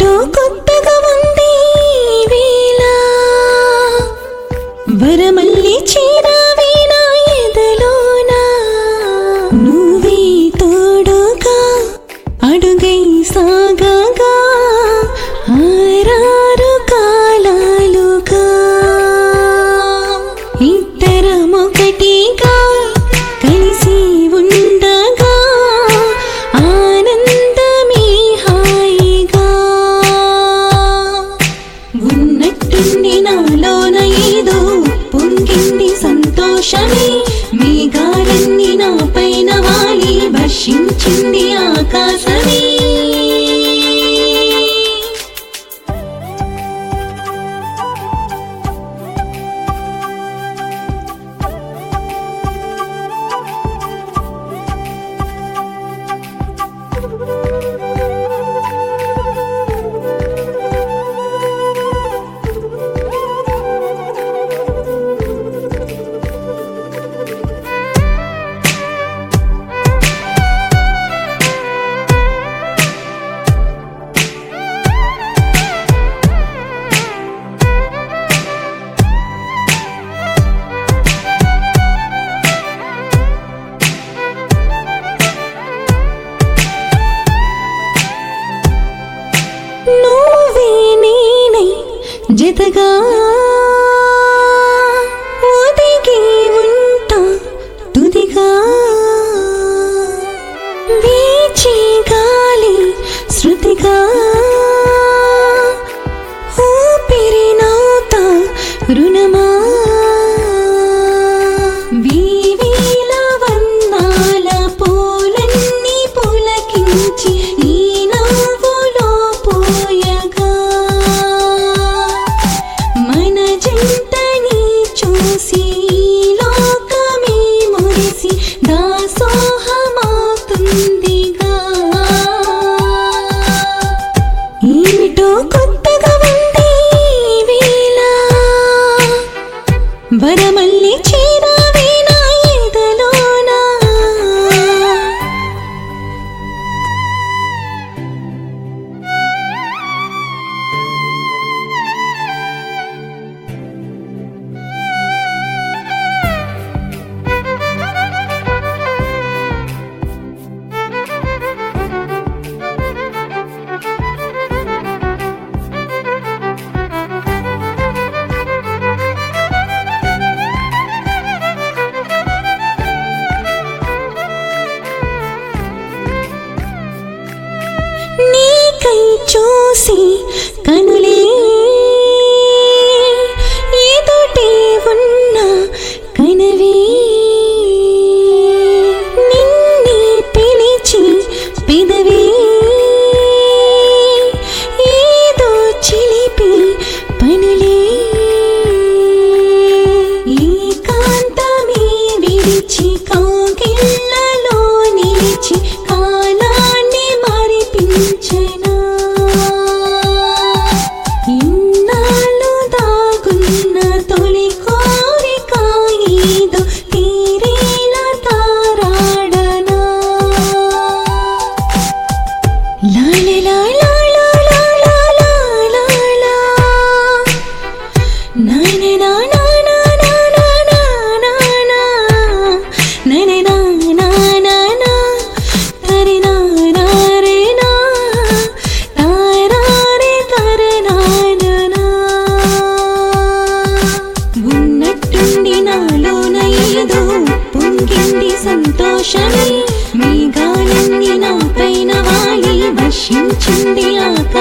ఏమిటో కొత్తగా ఉంది ఈ వేళ వరమల్లి చీరావే నా ఎదలోనా నువ్వే తోడుగా అడుగై సాగగా ఆరారు కాలాలుగా ఇద్దరమొకటిగా కలిసి ఉండగా ఆనందమే హాయిగా ఉన్నట్టుండి నాలోన ఏదో పొంగింది సంతోషమే మేఘాలన్నీ నా పైన వాలి వర్షించింది ఆకాశమే నువ్వే నేనై జతగా ఒదిగి ఉంటా తుదిగా వీచే గాలి శృతిగా ఊపిరి నౌతా రుణమా వీవేల వర్ణాల పూలన్నీ పులకించి ఈ నవ్వులో పోయగా మన జంటని చూసి ఈ లోకమే మురిసి దాసోహమవుతుందిగా ఏమిటో కొత్తగా ఉంది ఈ వేళ వరమల్లి చీరావే నా ఎదలోనా నీకై చూసి కనులే ఎదుటే ఉన్న కనవే నిన్నే పిలిచి పెదవే ఏదో చిలిపి పనులే ఏకాంతమే విడిచి కౌగిళ్ళలో నిలిచి కాలాన్ని మరిపించనా ఇన్నాళ్ళు దాగున్న తొలి కోరిక ఏదో తీరేలా తారాడనా లాలలా లాలా లాలా లాలా నైనా నా నా నా నా నా నా నా నైనా నా నా నా తరి నా నా రే నా తారా రే తర నా నా నా ఉన్నట్టుండి నాలోన ఏదో పొంగింది సంతోషమే మేఘాలన్నీ నా పైన వాలి వర్షించింది ఆకాశమే